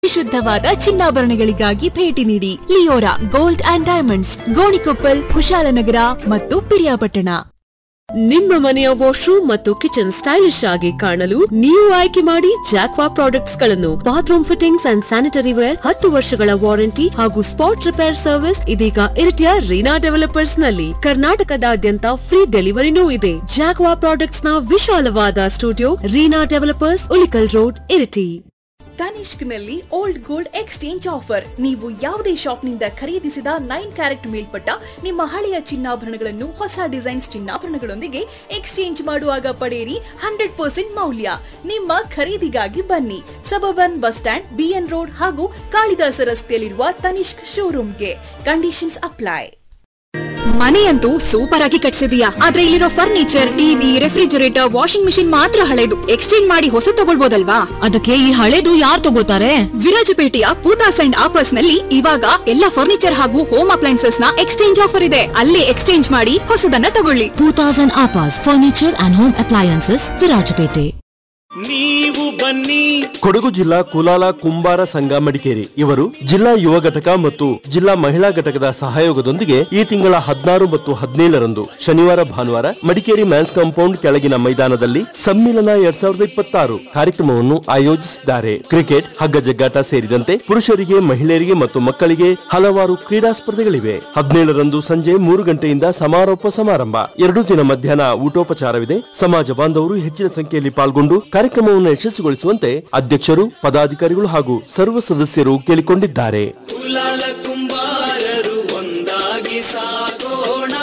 ಶುದ್ಧವಾದ ಚಿನ್ನಾಭರಣಗಳಿಗಾಗಿ ಭೇಟಿ ನೀಡಿ Leora gold and diamonds Gonikoppal Kushalanagara ಮತ್ತು ಪಿರಿಯಾಪಟ್ಟಣ ನಿಮ್ಮ ಮನೆಯ ವಾಶ್ರೂಮ್ ಮತ್ತು ಕಿಚನ್ ಸ್ಟೈಲಿಶ್ ಆಗಿ ಕಾಣಲು ನೀವು ಆಯ್ಕೆ ಮಾಡಿ ಜಾಕ್ವಾ ಪ್ರಾಡಕ್ಟ್ಸ್ ಗಳನ್ನು bathroom fittings and sanitary ware ಹತ್ತು ವರ್ಷಗಳ ವಾರಂಟಿ ಹಾಗೂ ಸ್ಪಾಟ್ ರಿಪೇರ್ ಸರ್ವಿಸ್ ಇದೀಗ ಇರಿಟಿಯ ರೀನಾ ಡೆವಲಪರ್ಸ್ ನಲ್ಲಿ ಕರ್ನಾಟಕದಾದ್ಯಂತ ಫ್ರೀ ಡೆಲಿವರಿನೂ ಇದೆ ಜಾಕ್ವಾ ಪ್ರಾಡಕ್ಟ್ಸ್ ನ ವಿಶಾಲವಾದ studio Reena developers Ulikal road Iritty Tanishq ನಲ್ಲಿ ಓಲ್ಡ್ ಗೋಲ್ಡ್ ಎಕ್ಸ್ಚೇಂಜ್ ಆಫರ್ ನೀವು ಯಾವುದೇ ಶಾಪ್ನಿಂದ ಖರೀದಿಸಿದ ನೈನ್ ಕ್ಯಾರೆಟ್ ಮೇಲ್ಪಟ್ಟ ನಿಮ್ಮ ಹಳೆಯ ಚಿನ್ನಾಭರಣಗಳನ್ನು ಹೊಸ ಡಿಸೈನ್ಸ್ ಚಿನ್ನಾಭರಣಗಳೊಂದಿಗೆ ಎಕ್ಸ್ಚೇಂಜ್ ಮಾಡುವಾಗ ಪಡೆಯಿರಿ ಹಂಡ್ರೆಡ್ ಪರ್ಸೆಂಟ್ ಮೌಲ್ಯ ನಿಮ್ಮ ಖರೀದಿಗಾಗಿ ಬನ್ನಿ suburban bus stand BN road ಹಾಗೂ ಕಾಳಿದಾಸ ರಸ್ತೆಯಲ್ಲಿರುವ ತನಿಷ್ಕ್ ಶೋರೂಮ್ಗೆ ಕಂಡೀಷನ್ಸ್ ಅಪ್ಲೈ ಮನೆಯಂತೂ ಸೂಪರ್ ಆಗಿ ಕಟ್ಸಿದೀಯಾ ಆದ್ರೆ ಇಲ್ಲಿರೋ furniture TV refrigerator washing machine ಮಾತ್ರ ಹಳೆದು ಎಕ್ಸ್ಚೇಂಜ್ ಮಾಡಿ ಹೊಸ ತಗೊಳ್ಬೋದಲ್ವಾ ಅದಕ್ಕೆ ಈ ಹಳೇದು ಯಾರು ತಗೋತಾರೆ ವಿರಾಜಪೇಟೆಯ ಪೂತಾಸ್ ಅಂಡ್ ಆಪರ್ಸ್ ನಲ್ಲಿ ಇವಾಗ ಎಲ್ಲ ಫರ್ನಿಚರ್ ಹಾಗೂ ಹೋಮ್ ಅಪ್ಲೈನ್ಸಸ್ ನ ಎಕ್ಸ್ಚೇಂಜ್ ಆಫರ್ ಇದೆ ಅಲ್ಲೇ ಎಕ್ಸ್ಚೇಂಜ್ ಮಾಡಿ ಹೊಸದನ್ನ ತಗೊಳ್ಳಿ ಟೂ ತೌಸಂಡ್ ಆಪಾಸ್ furniture and home appliances Virajpet ನೀವು ಬನ್ನಿ ಕೊಡಗು ಜಿಲ್ಲಾ ಕುಲಾಲ ಕುಂಬಾರ ಸಂಘ ಮಡಿಕೇರಿ ಇವರು ಜಿಲ್ಲಾ ಯುವ ಘಟಕ ಮತ್ತು ಜಿಲ್ಲಾ ಮಹಿಳಾ ಘಟಕದ ಸಹಯೋಗದೊಂದಿಗೆ ಈ ತಿಂಗಳ ಹದಿನಾರು ಮತ್ತು ಹದಿನೇಳರಂದು ಶನಿವಾರ ಭಾನುವಾರ ಮಡಿಕೇರಿ ಮ್ಯಾನ್ಸ್ ಕಾಂಪೌಂಡ್ ಕೆಳಗಿನ ಮೈದಾನದಲ್ಲಿ ಸಮ್ಮಿಲನ ಎರಡ್ ಸಾವಿರದ ಇಪ್ಪತ್ತಾರು ಕಾರ್ಯಕ್ರಮವನ್ನು ಆಯೋಜಿಸಿದ್ದಾರೆ ಕ್ರಿಕೆಟ್ ಹಗ್ಗ ಜಗ್ಗಾಟ ಸೇರಿದಂತೆ ಪುರುಷರಿಗೆ ಮಹಿಳೆಯರಿಗೆ ಮತ್ತು ಮಕ್ಕಳಿಗೆ ಹಲವಾರು ಕ್ರೀಡಾ ಸ್ಪರ್ಧೆಗಳಿವೆ ಹದಿನೇಳರಂದು ಸಂಜೆ ಮೂರು ಗಂಟೆಯಿಂದ ಸಮಾರೋಪ ಸಮಾರಂಭ ಎರಡು ದಿನ ಮಧ್ಯಾಹ್ನ ಊಟೋಪಚಾರವಿದೆ ಸಮಾಜ ಬಾಂಧವರು ಹೆಚ್ಚಿನ ಸಂಖ್ಯೆಯಲ್ಲಿ ಪಾಲ್ಗೊಂಡು ಕಾರ್ಯಕ್ರಮವನ್ನು ಯಶಸ್ವಿಗೊಳಿಸುವಂತೆ ಅಧ್ಯಕ್ಷರು ಪದಾಧಿಕಾರಿಗಳು ಹಾಗೂ ಸರ್ವ ಸದಸ್ಯರು ಕೇಳಿಕೊಂಡಿದ್ದಾರೆ ಕುಲಾಲ ಕುಂಬಾರರು ಒಂದಾಗಿ ಸಾಗೋಣ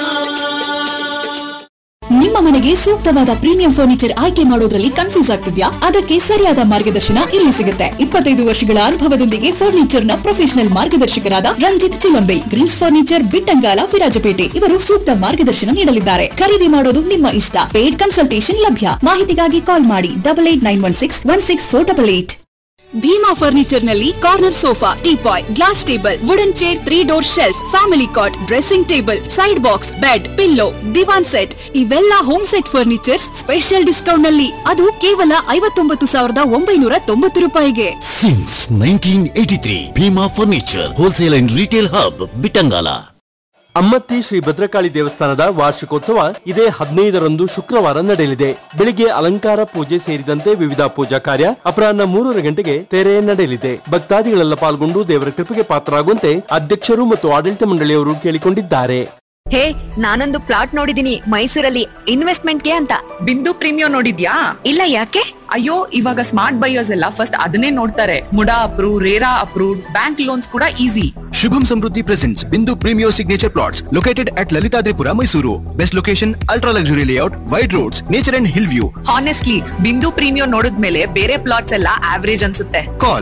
ನಿಮ್ಮ ಮನೆಗೆ ಸೂಕ್ತವಾದ ಪ್ರೀಮಿಯಂ ಫರ್ನಿಚರ್ ಆಯ್ಕೆ ಮಾಡೋದ್ರಲ್ಲಿ ಕನ್ಫ್ಯೂಸ್ ಆಗ್ತಿದ್ಯಾ ಅದಕ್ಕೆ ಸರಿಯಾದ ಮಾರ್ಗದರ್ಶನ ಇಲ್ಲಿ ಸಿಗುತ್ತೆ ಇಪ್ಪತ್ತೈದು ವರ್ಷಗಳ ಅನುಭವದೊಂದಿಗೆ ಫರ್ನಿಚರ್ ನ ಪ್ರೊಫೆಷನಲ್ ಮಾರ್ಗದರ್ಶಕರಾದ ರಂಜಿತ್ ಚಿಲಂಬೆ ಗ್ರೀನ್ಸ್ ಫರ್ನಿಚರ್ ಬಿಟ್ಟಂಗಾಲ ವಿರಾಜಪೇಟೆ ಇವರು ಸೂಕ್ತ ಮಾರ್ಗದರ್ಶನ ನೀಡಲಿದ್ದಾರೆ ಖರೀದಿ ಮಾಡೋದು ನಿಮ್ಮ ಇಷ್ಟ ಪೇಡ್ ಕನ್ಸಲ್ಟೇಷನ್ ಲಭ್ಯ ಮಾಹಿತಿಗಾಗಿ ಕಾಲ್ ಮಾಡಿ double eight nine one six one six four double eight Bheema furniture ನಲ್ಲಿ corner sofa teapoy glass table wooden chair three door shelf family cot dressing table side box bed pillow divan set ಇವೆಲ್ಲ home set furnitures special discount ನಲ್ಲಿ ಅದು ಕೇವಲ ಐವತ್ತೊಂಬತ್ತು ಸಾವಿರದ ಒಂಬೈನೂರ ತೊಂಬತ್ತು ರೂಪಾಯಿಗೆ Since 1983, Bhima Furniture, Wholesale and Retail Hub, Bitangala. Ammathi Shri Bhadrakali ದೇವಸ್ಥಾನದ ವಾರ್ಷಿಕೋತ್ಸವ ಇದೇ ಹದಿನೈದರಂದು ಶುಕ್ರವಾರ ನಡೆಯಲಿದೆ ಬೆಳಿಗ್ಗೆ ಅಲಂಕಾರ ಪೂಜೆ ಸೇರಿದಂತೆ ವಿವಿಧ ಪೂಜಾ ಕಾರ್ಯ ಅಪರಾಹ್ನ ಮೂರರ ಗಂಟೆಗೆ ತೆರೆ ನಡೆಯಲಿದೆ ಭಕ್ತಾದಿಗಳೆಲ್ಲ ಪಾಲ್ಗೊಂಡು ದೇವರ ಕೃಪೆಗೆ ಪಾತ್ರರಾಗುವಂತೆ ಅಧ್ಯಕ್ಷರು ಮತ್ತು ಆಡಳಿತ ಮಂಡಳಿಯವರು ಕೇಳಿಕೊಂಡಿದ್ದಾರೆ ಹೇ ನಾನೊಂದು ಪ್ಲಾಟ್ ನೋಡಿದೀನಿ ಮೈಸೂರಲ್ಲಿ ಇನ್ವೆಸ್ಟ್ಮೆಂಟ್ಗೆ ಅಂತ ಬಿಂದು ಪ್ರೀಮಿಯಂ ನೋಡಿದ್ಯಾ ಇಲ್ಲ ಯಾಕೆ ಅಯ್ಯೋ ಇವಾಗ ಸ್ಮಾರ್ಟ್ ಬೈಯರ್ಸ್ ಎಲ್ಲ ಫಸ್ಟ್ ಅದನ್ನೇ ನೋಡ್ತಾರೆ MUDA approve RERA approved bank loans ಕೂಡ easy Shubham Samruddhi presents Bindu Premio Signature Plots located at Lalitadripura, Mysuru. Best location, ultra luxury layout, wide roads, nature and hill view. Honestly Bindu premium ನೋಡಿದ್ಮೇಲೆ ಬೇರೆ plots ಎಲ್ಲ average ಅನ್ಸುತ್ತೆ Call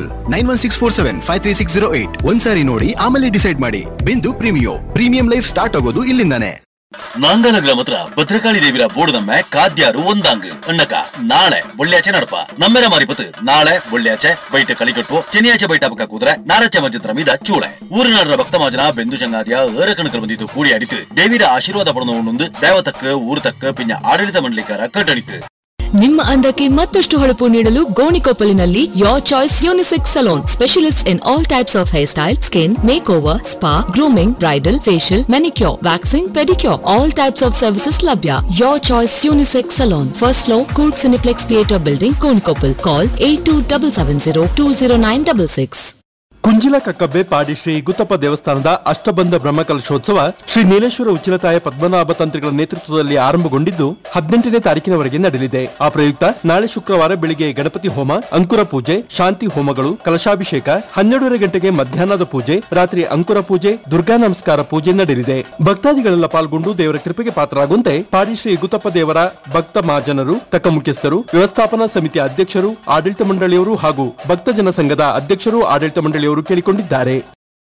91647-53608. ಒಂದ್ಸಾರಿ ನೋಡಿ ಆಮೇಲೆ decide ಮಾಡಿ ಬಿಂದು ಪ್ರೀಮಿಯೋ ಪ್ರೀಮಿಯಂ ಲೈಫ್ ಸ್ಟಾರ್ಟ್ ಆಗೋದು ಇಲ್ಲಿಂದಾನೆ ನಾಂಗನಗರ ಹತ್ರ ಭದ್ರಕಾಳಿ ದೇವಿರ ಬೋರ್ಡ್ನಮ್ಮೆ ಕಾದ್ಯಾರು ಒಂದಾಂಗ್ ಅಣ್ಣಕ ನಾಳೆ ಒಳ್ಳೆಯಾಚೆ ನಡಪ ನಮ್ಮೆರ ಮಾರಿಪತ್ತು ನಾಳೆ ಒಳ್ಳೆಯಾಚೆ ಬೈಟ ಕಳಿಕಟ್ಟು ಚೆನ್ನಿಯಾಚೆ ಬೈಟ ಪಕ್ಕ ಕೂದ್ರೆ ನಾರಚ್ಚ ಮಜ್ಜತ್ರ ಮೀದ ಚೂಳೆ ಊರಿನರ ಭಕ್ತ ಮಾಜನ ಬೆಂದು ಚಂಗಾದಿಯ ಏರ ಕಣಕಲ್ ಬಂದಿದ್ದು ಕೂಡಿ ಅಡಿತು ದೇವಿರ ಆಶೀರ್ವಾದ ಪಡೆದು ದೇವತಕ್ಕ ಊರು ತಕ್ಕ ಪಿನ್ನ ಆಡಳಿತ ಮಂಡಳಿಕಾರ ಕಟ್ಟಣಿತು ನಿಮ್ಮ ಅಂದಕ್ಕೆ ಮತ್ತಷ್ಟು ಹೊಳಪು ನೀಡಲು ಗೋಣಿಕೊಪ್ಪಲಿನಲ್ಲಿ your choice unisex salon specialist in all types of hair style skin makeover spa grooming bridal facial manicure waxing pedicure all types of services ಲಭ್ಯ your choice unisex salon first floor Coorg cineplex theatre building Gonikoppal call eight two double seven zero two zero nine double six Kunjila Kakkabbe Padi Shri ಗುತ್ತಪ್ಪ ದೇವಸ್ಥಾನದ ಅಷ್ಟಬಂಧ ಬ್ರಹ್ಮಕಲಶೋತ್ಸವ ಶ್ರೀ ನೀಲೇಶ್ವರ ಉಚ್ಚಿಲತಾಯ ಪದ್ಮನಾಭ ತಂತ್ರಿಗಳ ನೇತೃತ್ವದಲ್ಲಿ ಆರಂಭಗೊಂಡಿದ್ದು ಹದಿನೆಂಟನೇ ತಾರೀಕಿನವರೆಗೆ ನಡೆಯಲಿದೆ ಆ ಪ್ರಯುಕ್ತ ನಾಳೆ ಶುಕ್ರವಾರ ಬೆಳಿಗ್ಗೆ ಗಣಪತಿ ಹೋಮ ಅಂಕುರ ಪೂಜೆ ಶಾಂತಿ ಹೋಮಗಳು ಕಲಶಾಭಿಷೇಕ ಹನ್ನೆರಡೂವರೆ ಗಂಟೆಗೆ ಮಧ್ಯಾಹ್ನದ ಪೂಜೆ ರಾತ್ರಿ ಅಂಕುರ ಪೂಜೆ ದುರ್ಗಾ ನಮಸ್ಕಾರ ಪೂಜೆ ನಡೆಯಲಿದೆ ಭಕ್ತಾದಿಗಳೆಲ್ಲ ಪಾಲ್ಗೊಂಡು ದೇವರ ಕೃಪೆಗೆ ಪಾತ್ರರಾಗುವಂತೆ ಪಾಡಿ ಶ್ರೀ ಗುತ್ತಪ್ಪ ದೇವರ ಭಕ್ತ ಮಹಾಜನರು ತಕ್ಕ ಮುಖ್ಯಸ್ಥರು ವ್ಯವಸ್ಥಾಪನಾ ಸಮಿತಿಯ ಅಧ್ಯಕ್ಷರು ಆಡಳಿತ ಮಂಡಳಿಯವರು ಹಾಗೂ ಭಕ್ತ ಜನ ಸಂಘದ ಅಧ್ಯಕ್ಷರು ಆಡಳಿತ ಮಂಡಳಿಯವರು ಕೇಳಿಕೊಂಡಿದ್ದಾರೆ